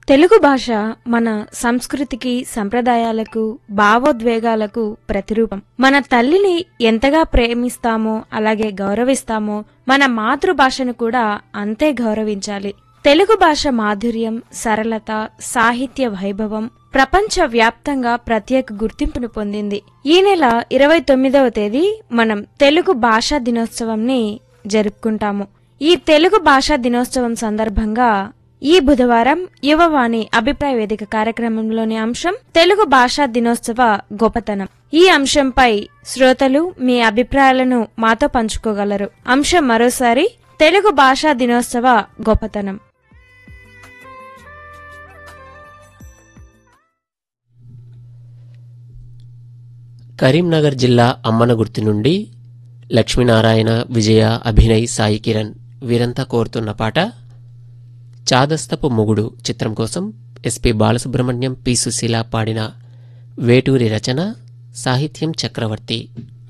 తెలుగు భాష మన సంస్కృతికి సంప్రదాయాలకు భావోద్వేగాలకు ప్రతిరూపం మన తల్లిని ఎంతగా ప్రేమిస్తామో అలాగే గౌరవిస్తామో మన మాతృభాషను కూడా అంతే గౌరవించాలి తెలుగు భాష మాధుర్యం సరళత సాహిత్య వైభవం ప్రపంచ వ్యాప్తంగా ప్రత్యేక గుర్తింపును పొందింది ఈ నెల ఇరవై తొమ్మిదవ తేదీ మనం తెలుగు భాషా దినోత్సవంని జరుపుకుంటాము ఈ తెలుగు భాషా దినోత్సవం సందర్భంగా ఈ బుధవారం యువవాణి అభిప్రాయ వేదిక కార్యక్రమంలోని అంశం తెలుగు భాషా దినోత్సవ గొప్పతనం ఈ అంశంపై శ్రోతలు మీ అభిప్రాయాలను మాతో పంచుకోగలరు అంశం మరోసారి తెలుగు భాషా దినోత్సవ గొప్పతనం కరీంనగర్ జిల్లా అమ్మనగుర్తి నుండి లక్ష్మీనారాయణ విజయ అభినయ్ సాయి కిరణ్ వీరంతా కోరుతున్న పాట చాదస్తపు మొగుడు చిత్రం కోసం ఎస్పి బాలసుబ్రహ్మణ్యం పి సుశీల పాడిన వేటూరి రచన సాహిత్యం చక్రవర్తి